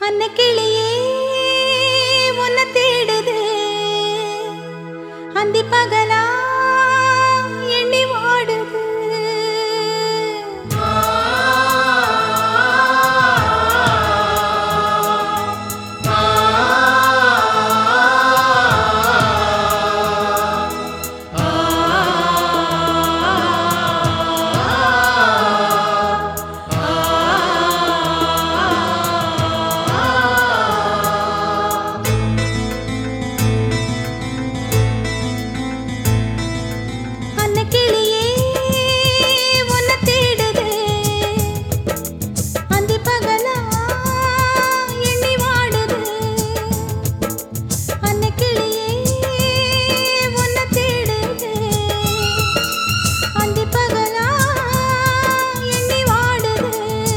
அன்ன கிளியே உன்னை தேடுது அந்தி பகலா எண்ணி வாடுது அன்ன கிளியே உன்னை தேடுது அந்தி பகலா எண்ணி வாடுது அன்ன கிளியே உன்னை தேடுது அந்தி பகலா எண்ணி வாடுது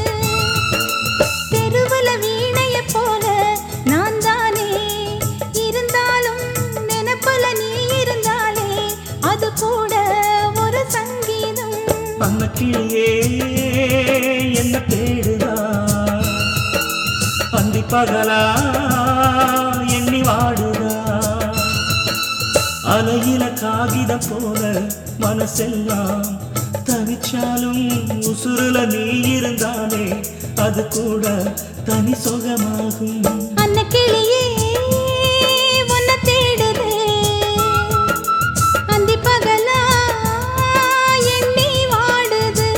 தெருவுல வீணைய போல நான் தானே இருந்தாலும் நினைப்புல நீ இருந்தாலே அது கூட ஒரு சங்கீதம் அன்ன கிளியே என்ன தேடுதா அந்தி பகலா எண்ணி வாடுதா அலையில காகிதம் போல மனசெல்லாம் தவிச்சாலும் உசுருல நீ இருந்தாலே அது கூட தனி சுகமாகும் அன்ன கிளியே உன்னை தேடுது அந்தி பகலா எண்ணி வாடுது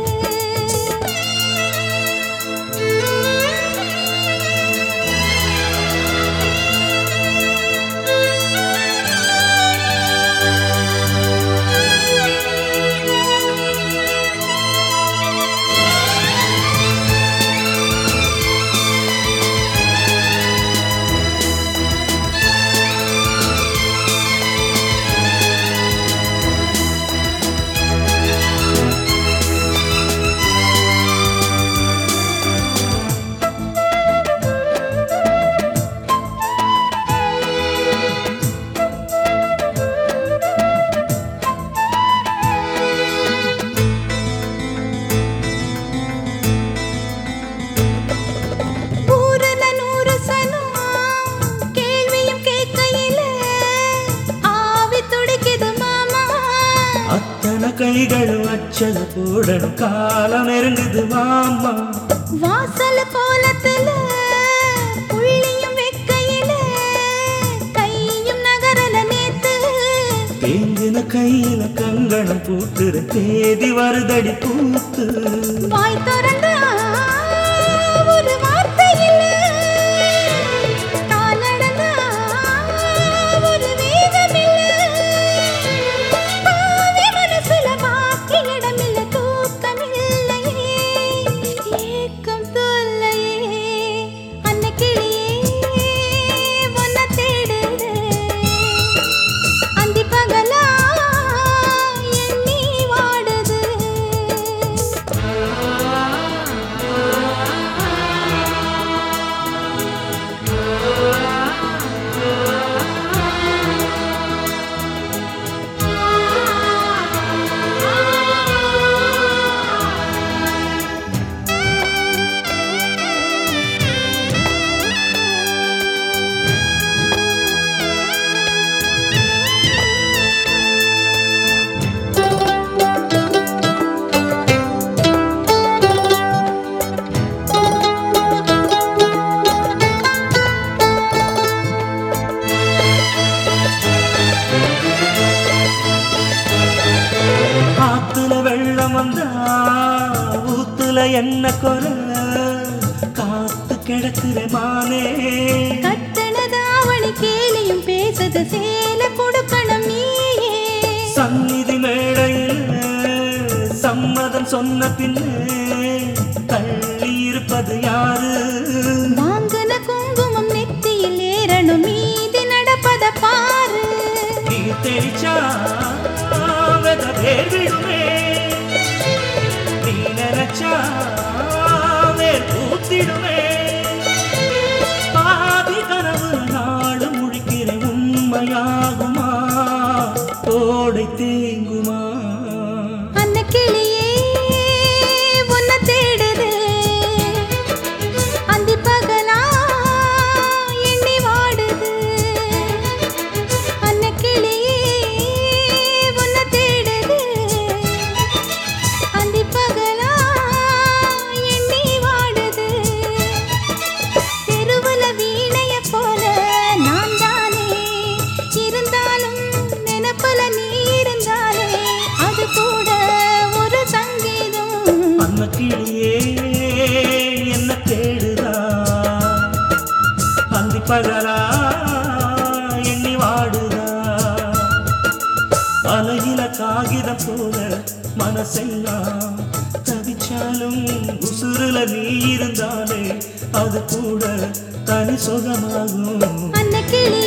ஊருல நூறு சனம் கேள்வியும் கேட்கையில ஆவி துடிக்குது மாமா அத்தனை கைகளும் அச்சத போடணும் காலம் நெருங்குது மாமா வாசல் கோலத்துல புள்ளியும் வைக்கையில கையும் நகரல நேத்து தேங்கின கையில கங்கணம் பூட்டுற தேதி வருதடி பூத்து வாய் திறந்தா ஒரு வார்த்தை இல்ல கால் நடந்தா ஒரு வேகம் இல்ல பாவி மனசுல பாக்கி இடமில்ல தூக்கம் இல்லையே ஏக்கம் தொல்லையே அன்ன கிளியே உன்னை தேடுது அந்தி பகலா எண்ணி வாடுது ஆத்துல வெள்ளம் வந்தா ஊத்துல என்ன குறை காத்து கிடக்குற மானே கட்டணதாவணி கேலியும் பேசுது சேல கொடுக்கணும் நீயே சந்நிதி மேடையில் சம்மதம் சொன்ன பின்னே தள்ளி இருப்பது யாரு வாங்குன குங்குமம் நெத்தியில் ஏறணும் மீதி நடப்பத பாரு நீ தெரிச்சா வெத வேர் விடுமே நீ நினைச்சா வேர் பூத்திடுமே பாதி கனவு நாடு முழிக்கிற உண்மையாகுமா ஓடை தேங்குமா அன்ன கிளியே உன்னை தேடுது அந்தி பகலா பகலா எண்ணி வாடுதா அலையில காகிதம் போல மனசெல்லாம் தவிச்சாலும் உசுருல நீ இருந்தாலே அது கூட தனி சுகமாகும் அன்ன கிளி